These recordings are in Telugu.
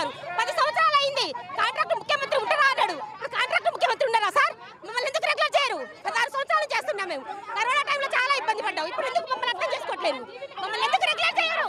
పది సంవత్సరాలు అయింది కాంట్రాక్ట్ ముఖ్యమంత్రి ఉంటారా అన్నాడు ఇప్పుడు కాంట్రాక్ట్ ముఖ్యమంత్రి ఉన్నారా సార్ మమ్మల్ని ఎందుకు రెగ్యులర్ చేయరు పదహారు సంవత్సరాలు చేస్తున్నాం మేము కరోనా టైంలో చాలా ఇబ్బంది పడ్డాం ఇప్పుడు ఎందుకు మమ్మల్ని అర్థం చేసుకోవట్లేదు మమ్మల్ని ఎందుకు రెగ్యులర్ చేయరు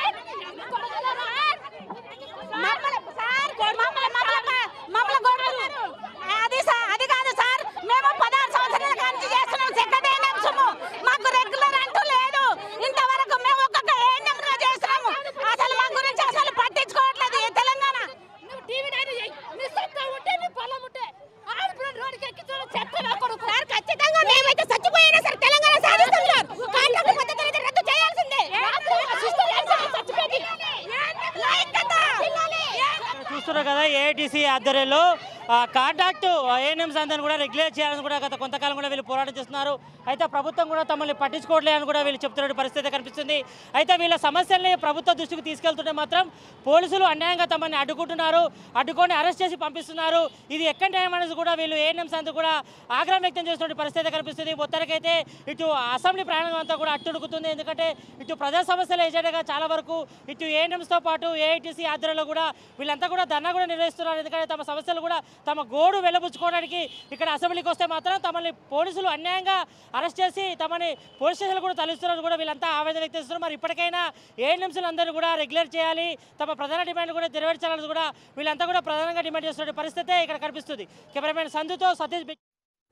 మమ్మల్ని సార్ మమ్మల్ని మమ్మల్ని మమ్మల్ని కొడుతున్నారు అది సార్ అది కాదు సార్ మేము పదహారు సంవత్సరాల నుంచి చేస్తున్నాం సెక్రటరీ సొమ్ము మాకు రెగ్యులర్ అంటూ లేదు ఇంతవరకు మేము ఒక్కొక్క ఏఎన్ఎం గా చేస్తున్నాము అసలు మా గురించి అసలు పట్టించుకోవట్లేదు ఈ తెలంగాణ నువ్వు టీవీ నైన్ చెయ్యి. నీ సొంతం ఉంటే, నీ పొలం ఉంటే, ఆడపిల్లని రోడ్డుకి ఎక్కించడం చెత్త నా కొడుకు. సార్ ఖచ్చితంగా మేమైతే చచ్చిపోయినా సరే తెలంగాణ సాధిస్తాం సార్ కాంట్రాక్ట్ పద్ధతి అయితే రద్దు చేయాల్సిందే రాత్రి ఆ సిస్టర్ ఏం చేయాలి? చచ్చిపోయింది. లైంగికత. చూస్తున్నారు కదా ఏఐటీసీ ఆధ్వర్యంలో ఆ, కాంట్రాక్ట్ ఏఎన్ఎంస్ అందరిని కూడా రెగ్యులేట్ చేయాలని కూడా గత కొంతకాలం కూడా వీళ్ళు పోరాటం చేస్తున్నారు అయితే ప్రభుత్వం కూడా తమల్ని పట్టించుకోవట్లేదని కూడా వీళ్ళు చెప్తున్న పరిస్థితి కనిపిస్తుంది అయితే వీళ్ళ సమస్యల్ని ప్రభుత్వ దృష్టికి తీసుకెళ్తుంటే మాత్రం పోలీసులు అన్యాయంగా తమని అడ్డుకుంటున్నారు అడ్డుకొని అరెస్ట్ చేసి పంపిస్తున్నారు ఇది ఎక్కడ న్యాయం అనేది కూడా వీళ్ళు ఏఎన్ఎంస్ అంతా కూడా ఆగ్రహం వ్యక్తం చేస్తున్న పరిస్థితి కనిపిస్తుంది మొత్తానికైతే ఇటు అసెంబ్లీ ప్రాంగణం అంతా కూడా అట్టుడుకుతుంది ఎందుకంటే ఇటు ప్రజా సమస్యల ఏజెంట్గా చాలా వరకు ఇటు ఏఎన్ఎంస్తో పాటు ఏఐటీసీ ఆధ్వర్యంలో కూడా వీళ్ళంతా కూడా ధర్నా కూడా నిర్వహిస్తున్నారు ఎందుకంటే తమ సమస్యలు కూడా తమ గోడు వెళ్ళబుచ్చుకోవడానికి ఇక్కడ అసెంబ్లీకి వస్తే మాత్రం తమని పోలీసులు అన్యాయంగా అరెస్ట్ చేసి తమని పోలీస్ స్టేషన్లు కూడా తరలిస్తున్నారు కూడా వీళ్ళంతా ఆవేదన వ్యక్తం చేస్తున్నారు మరి ఇప్పటికైనా ఏఎన్ఎంసీలు అందరూ కూడా రెగ్యులర్ చేయాలి తమ ప్రధాన డిమాండ్ కూడా నెరవేర్చాలని కూడా వీళ్ళంతా కూడా ప్రధానంగా డిమాండ్ చేస్తున్న పరిస్థితే ఇక్కడ కనిపిస్తుంది కెమెరామెన్ సంధుతో సతీష్ బి-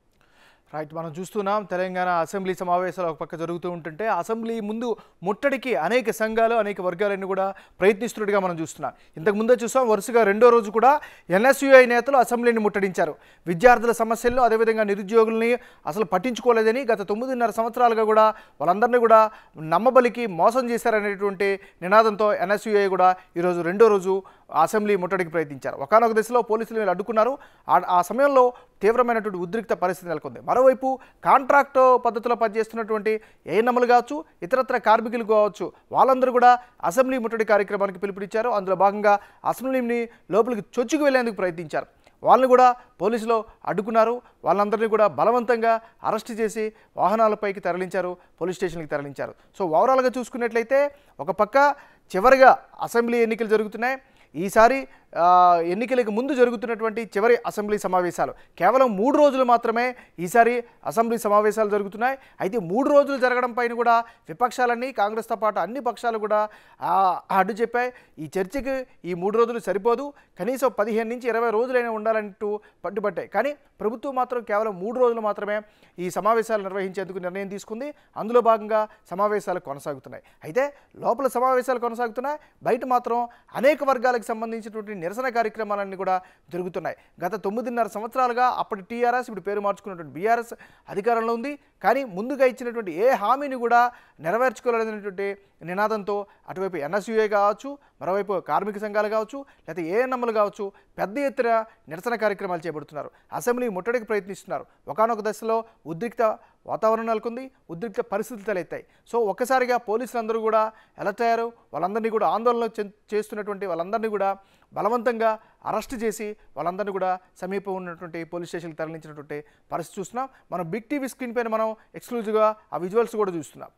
రైట్ మనం చూస్తున్నాం తెలంగాణ అసెంబ్లీ సమావేశాలు ఒక పక్క జరుగుతూ ఉంటుంటే అసెంబ్లీ ముందు ముట్టడికి అనేక సంఘాలు అనేక వర్గాలన్నీ కూడా ప్రయత్నిస్తున్నట్టుగా మనం చూస్తున్నాం ఇంతకు ముందే చూసాం వరుసగా రెండో రోజు కూడా ఎన్ఎస్యుఐ నేతలు అసెంబ్లీని ముట్టడించారు విద్యార్థుల సమస్యలను అదేవిధంగా నిరుద్యోగుల్ని అసలు పట్టించుకోలేదని గత తొమ్మిదిన్నర సంవత్సరాలుగా కూడా వాళ్ళందరినీ కూడా నమ్మబలికి మోసం చేశారనేటువంటి నినాదంతో ఎన్ఎస్యుఐ కూడా ఈరోజు రెండో రోజు అసెంబ్లీ ముట్టడికి ప్రయత్నించారు ఒకనొక దశలో పోలీసులు వీళ్ళు అడ్డుకున్నారు ఆ- ఆ సమయంలో తీవ్రమైనటువంటి ఉద్రిక్త పరిస్థితి నెలకొంది మరోవైపు కాంట్రాక్ట్ పద్ధతిలో పనిచేస్తున్నటువంటి ఏఎన్ఎంలు కావచ్చు ఇతరత్ర కార్మికులు కావచ్చు వాళ్ళందరూ కూడా అసెంబ్లీ ముట్టడి కార్యక్రమానికి పిలుపునిచ్చారు అందులో భాగంగా అసెంబ్లీని లోపలికి చొచ్చుకు వెళ్లేందుకు ప్రయత్నించారు వాళ్ళని కూడా పోలీసులు అడ్డుకున్నారు వాళ్ళందరినీ కూడా బలవంతంగా అరెస్ట్ చేసి వాహనాలపైకి తరలించారు పోలీస్ స్టేషన్కి తరలించారు సో ఓవరాల్గా చూసుకున్నట్లయితే ఒక పక్క చివరిగా అసెంబ్లీ ఎన్నికలు జరుగుతున్నాయి ఈసారి ఆ, ఎన్నికలకు ముందు జరుగుతున్నటువంటి చివరి అసెంబ్లీ సమావేశాలు కేవలం మూడు రోజులు మాత్రమే ఈసారి అసెంబ్లీ సమావేశాలు జరుగుతున్నాయి అయితే మూడు రోజులు జరగడం పైన కూడా విపక్షాలన్నీ కాంగ్రెస్తో పాటు అన్ని పక్షాలు కూడా ఆ, అడ్డు చెప్పాయి ఈ చర్చకి ఈ మూడు రోజులు సరిపోదు కనీసం పదిహేను నుంచి ఇరవై రోజులైనా ఉండాలంటూ పట్టుబట్టాయి కానీ ప్రభుత్వం మాత్రం కేవలం మూడు రోజులు మాత్రమే ఈ సమావేశాలు నిర్వహించేందుకు నిర్ణయం తీసుకుంది అందులో భాగంగా సమావేశాలు కొనసాగుతున్నాయి అయితే లోపల సమావేశాలు కొనసాగుతున్నాయి బయట మాత్రం అనేక వర్గాలకు సంబంధించినటువంటి నిరసన కార్యక్రమాలన్నీ కూడా జరుగుతున్నాయి గత తొమ్మిదిన్నర సంవత్సరాలుగా అప్పటి టీఆర్ఎస్ ఇప్పుడు పేరు మార్చుకున్నటువంటి బీఆర్ఎస్ అధికారంలో ఉంది కానీ ముందుగా ఇచ్చినటువంటి ఏ హామీని కూడా నెరవేర్చుకోలేనటువంటి నినాదంతో అటువైపు ఎన్ఎస్యుఏ కావచ్చు మరోవైపు కార్మిక సంఘాలు కావచ్చు లేకపోతే ఏఎన్ఎంలు కావచ్చు పెద్ద ఎత్తున నిరసన కార్యక్రమాలు చేపడుతున్నారు అసెంబ్లీ ముట్టడికి ప్రయత్నిస్తున్నారు ఒకనొక దశలో ఉద్రిక్త వాతావరణం నెలకొంది ఉద్రిక్త పరిస్థితులు తలెత్తాయి సో ఒక్కసారిగా పోలీసులందరూ కూడా అలర్ట్ అయ్యారు వాళ్ళందరినీ కూడా ఆందోళన చే- చేస్తున్నటువంటి వాళ్ళందరినీ కూడా బలవంతంగా అరెస్ట్ చేసి వాళ్ళందరినీ కూడా సమీపం ఉన్నటువంటి పోలీస్ స్టేషన్కి తరలించినటువంటి పరిస్థితి చూస్తున్నాం మనం బిగ్ టీవీ స్క్రీన్ పైన మనం ఎక్స్క్లూజివ్గా ఆ విజువల్స్ కూడా చూస్తున్నాం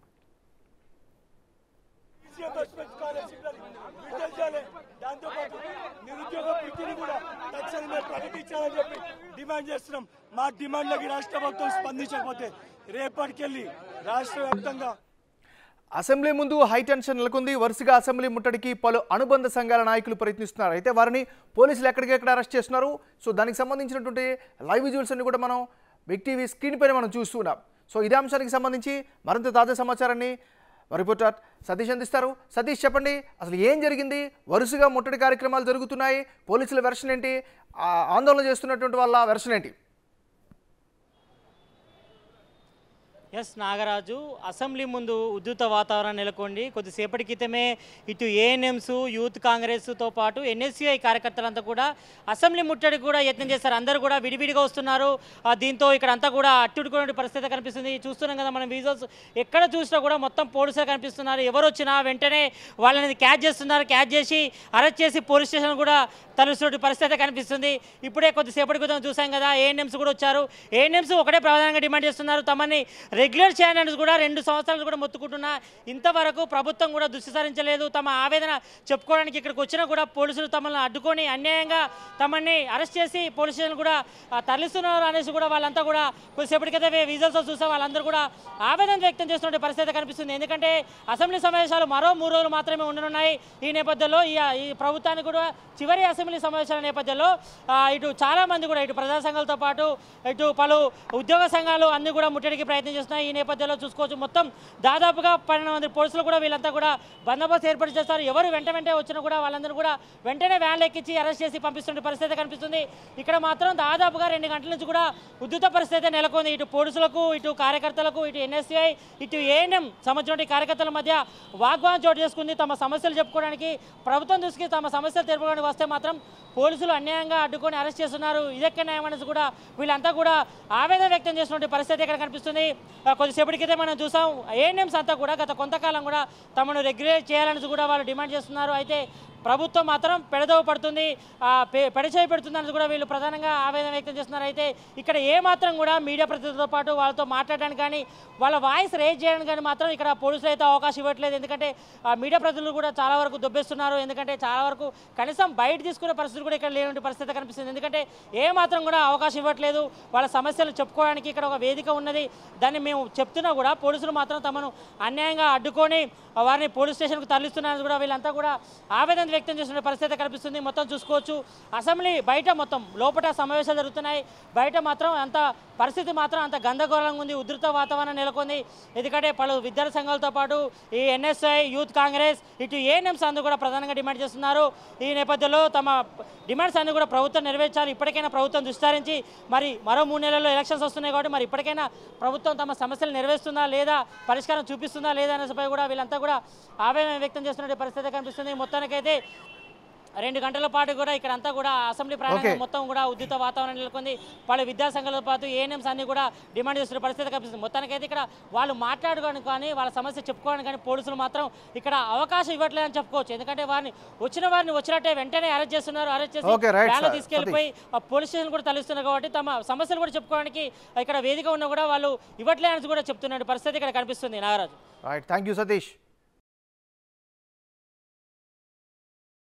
విద్యా బస్సు స్కాలర్షిప్లను విడుదల చేయాలి దాంతోపాటు నిరుద్యోగ వృత్తిని కూడా తక్షణమే ప్రకటించాలని చెప్పి డిమాండ్ చేస్తున్నాం మా డిమాండ్లకి రాష్ట్ర ప్రభుత్వం స్పందించకపోతే రేపటికెళ్ళి రాష్ట్ర వ్యాప్తంగా అసెంబ్లీ ముందు హై టెన్షన్ నెలకొంది వరుసగా అసెంబ్లీ ముట్టడికి పలు అనుబంధ సంఘాల నాయకులు ప్రయత్నిస్తున్నారు అయితే వారిని పోలీసులు ఎక్కడికెక్కడ అరెస్ట్ చేస్తున్నారు సో దానికి సంబంధించినటువంటి లైవ్ విజువల్స్ అన్ని కూడా మనం బిగ్ టీవీ స్క్రీన్ పైన మనం చూస్తున్నాం సో ఇదే అంశానికి సంబంధించి మరింత తాజా సమాచారాన్ని మా రిపోర్టర్ సతీష్ అందిస్తారు సతీష్ చెప్పండి అసలు ఏం జరిగింది వరుసగా ముట్టడి కార్యక్రమాలు జరుగుతున్నాయి పోలీసుల వెర్షన్ ఏంటి ఆ ఆందోళన చేస్తున్నటువంటి వాళ్ళ వెర్షన్ ఏంటి ఎస్ నాగరాజు అసెంబ్లీ ముందు ఉద్ధృత వాతావరణం నెలకొంది కొద్దిసేపటి క్రితమే ఇటు ఏఎన్ఎంస్ యూత్ కాంగ్రెస్తో పాటు ఎన్ఎస్యుఐ కార్యకర్తలంతా కూడా అసెంబ్లీ ముట్టడికి కూడా యత్నం చేస్తారు అందరూ కూడా విడివిడిగా వస్తున్నారు ఆ, దీంతో ఇక్కడ అంతా కూడా అట్టుడుకునే పరిస్థితి కనిపిస్తుంది చూస్తున్నాం కదా మనం విజువల్స్ ఎక్కడ చూసినా కూడా మొత్తం పోలీసులు కనిపిస్తున్నారు ఎవరు వచ్చినా వెంటనే వాళ్ళని క్యాచ్ చేస్తున్నారు క్యాచ్ చేసి అరెస్ట్ చేసి పోలీస్ స్టేషన్ కూడా తరలిస్తున్న పరిస్థితి కనిపిస్తుంది ఇప్పుడే కొద్దిసేపటి క్రితం చూసాం కదా ఏఎన్ఎంస్ కూడా వచ్చారు ఏఎన్ఎంస్ ఒకటే ప్రధానంగా డిమాండ్ చేస్తున్నారు తమని రెగ్యులర్ చేయాలని కూడా రెండు సంవత్సరాలు కూడా మొత్తుకుంటున్నా ఇంతవరకు ప్రభుత్వం కూడా దృష్టి సారించలేదు తమ ఆవేదన చెప్పుకోవడానికి ఇక్కడికి వచ్చినా కూడా పోలీసులు తమల్ని అడ్డుకొని అన్యాయంగా తమని అరెస్ట్ చేసి పోలీస్ స్టేషన్ కూడా ఆ, తరలిస్తున్నారు అనేసి కూడా వాళ్ళంతా కూడా కొద్దిసేపటి క్రితం విజువల్స్ చూసే వాళ్ళందరూ కూడా ఆవేదన వ్యక్తం చేస్తున్న పరిస్థితి కనిపిస్తుంది ఎందుకంటే అసెంబ్లీ సమావేశాలు మరో మూడు రోజులు మాత్రమే ఉండనున్నాయి ఈ నేపథ్యంలో ఈ ఈ ప్రభుత్వానికి కూడా చివరి అసెంబ్లీ సమావేశాల నేపథ్యంలో ఆ, ఇటు చాలా మంది కూడా ఇటు ప్రజా సంఘాలతో పాటు ఇటు పలు ఉద్యోగ సంఘాలు అన్ని కూడా ముట్టడికి ప్రయత్నం చేస్తున్నాయి ఈ నేపథ్యంలో చూసుకోవచ్చు మొత్తం దాదాపుగా పన్నెండు మంది పోలీసులు కూడా వీళ్ళంతా కూడా బందోబస్తు ఏర్పాటు చేస్తారు ఎవరు వెంట వెంటే వచ్చినా కూడా వాళ్ళందరూ కూడా వెంటనే వ్యాన్లు ఎక్కించి అరెస్ట్ చేసి పంపిస్తున్న పరిస్థితి కనిపిస్తుంది ఇక్కడ మాత్రం దాదాపుగా రెండు గంటల నుంచి కూడా ఉద్యుత పరిస్థితి నెలకొంది ఇటు పోలీసులకు ఇటు కార్యకర్తలకు ఇటు ఎన్ఎస్ఐ ఇటు ఏఎన్ఎం సంబంధించిన కార్యకర్తల మధ్య వాగ్వాదం చోటు చేసుకుంది తమ సమస్యలు చెప్పుకోవడానికి ప్రభుత్వం దృష్టికి తమ సమస్యలు తెలుపుకోవడానికి వస్తే మాత్రం పోలీసులు అన్యాయంగా అడ్డుకొని అరెస్ట్ చేస్తున్నారు ఇదెక్కడ న్యాయం అనేసి కూడా వీళ్ళంతా కూడా ఆవేదన వ్యక్తం చేస్తున్న పరిస్థితి ఇక్కడ కనిపిస్తుంది ఆ, కొద్దిసేపటి క్రితం మనం చూసాం ఏఎన్ఎంస్ అంతా కూడా గత కొంతకాలం కూడా తమను రెగ్యులేట్ చేయాలని కూడా వాళ్ళు డిమాండ్ చేస్తున్నారు అయితే ప్రభుత్వం మాత్రం పెడదవ పడుతుంది ఆ, పె- పెడచేయి పెడుతుందని కూడా వీళ్ళు ప్రధానంగా ఆవేదన వ్యక్తం చేస్తున్నారు అయితే ఇక్కడ ఏ మాత్రం కూడా మీడియా ప్రతినిధులతో పాటు వాళ్ళతో మాట్లాడడానికి కానీ వాళ్ళ వాయిస్ రేజ్ చేయడానికి కానీ మాత్రం ఇక్కడ పోలీసులు అయితే అవకాశం ఇవ్వట్లేదు ఎందుకంటే ఆ మీడియా ప్రతినిధులు కూడా చాలా వరకు దొబ్బేస్తున్నారు ఎందుకంటే చాలా వరకు కనీసం బయట తీసుకునే పరిస్థితి కూడా ఇక్కడ లేని పరిస్థితి కనిపిస్తుంది ఎందుకంటే ఏ మాత్రం కూడా అవకాశం ఇవ్వట్లేదు వాళ్ళ సమస్యలు చెప్పుకోవడానికి ఇక్కడ ఒక వేదిక ఉన్నది దాన్ని మేము చెప్తున్నా కూడా పోలీసులు మాత్రం తమను అన్యాయంగా అడ్డుకొని వారిని పోలీస్ స్టేషన్కు తరలిస్తున్నారని కూడా వీళ్ళంతా కూడా ఆవేదన వ్యక్తం చేస్తున్న పరిస్థితి కనిపిస్తుంది మొత్తం చూసుకోవచ్చు అసెంబ్లీ బయట మొత్తం లోపల సమావేశాలు జరుగుతున్నాయి బయట మాత్రం అంత పరిస్థితి మాత్రం అంత గందరగోళంగా ఉంది ఉధృత వాతావరణం నెలకొంది ఎందుకంటే పలు విద్యార్థి సంఘాలతో పాటు ఈ ఎన్ఎస్ఐ యూత్ కాంగ్రెస్ ఇటు ఏఎన్ఎంస్ అందరూ కూడా ప్రధానంగా డిమాండ్ చేస్తున్నారు ఈ నేపథ్యంలో తమ డిమాండ్స్ అన్ని కూడా ప్రభుత్వం నెరవేర్చాలి ఇప్పటికైనా ప్రభుత్వం విస్తరించి మరి మరో మూడు నెలల్లో ఎలక్షన్స్ వస్తున్నాయి కాబట్టి మరి ఇప్పటికైనా ప్రభుత్వం తమ సమస్యలు నెరవేరుస్తుందా లేదా పరిష్కారం చూపిస్తుందా లేదా అనేసిపై కూడా వీళ్ళంతా కూడా ఆవేదన వ్యక్తం చేస్తున్న పరిస్థితి కనిపిస్తుంది మొత్తానికైతే రెండు గంటల పాటు కూడా ఇక్కడ అంతా కూడా అసెంబ్లీ ప్రాంగణం Okay. మొత్తం కూడా ఉద్యుత వాతావరణం నెలకొంది పలు విద్యా సంఘాలతో పాటు ఏఎన్ఎంస్ అన్ని కూడా డిమాండ్ చేస్తున్న పరిస్థితి కనిపిస్తుంది మొత్తానికైతే ఇక్కడ వాళ్ళు మాట్లాడుకోవడానికి కానీ వాళ్ళ సమస్య చెప్పుకోవడానికి కానీ పోలీసులు మాత్రం ఇక్కడ అవకాశం ఇవ్వట్లేదని చెప్పుకోవచ్చు ఎందుకంటే వారిని వచ్చిన వారిని వచ్చినట్టే వెంటనే అరెస్ట్ చేస్తున్నారు అరెస్ట్ చేసి Okay, right, వ్యాన్లో sir. తీసుకెళ్లిపోయి ఆ పోలీస్ స్టేషన్ కూడా తరలిస్తున్నారు కాబట్టి తమ సమస్యలు కూడా చెప్పుకోవడానికి ఇక్కడ వేదిక ఉన్నా కూడా వాళ్ళు ఇవ్వట్లేదని కూడా చెప్తున్న పరిస్థితి ఇక్కడ కనిపిస్తుంది Nagaraju right thank you Satish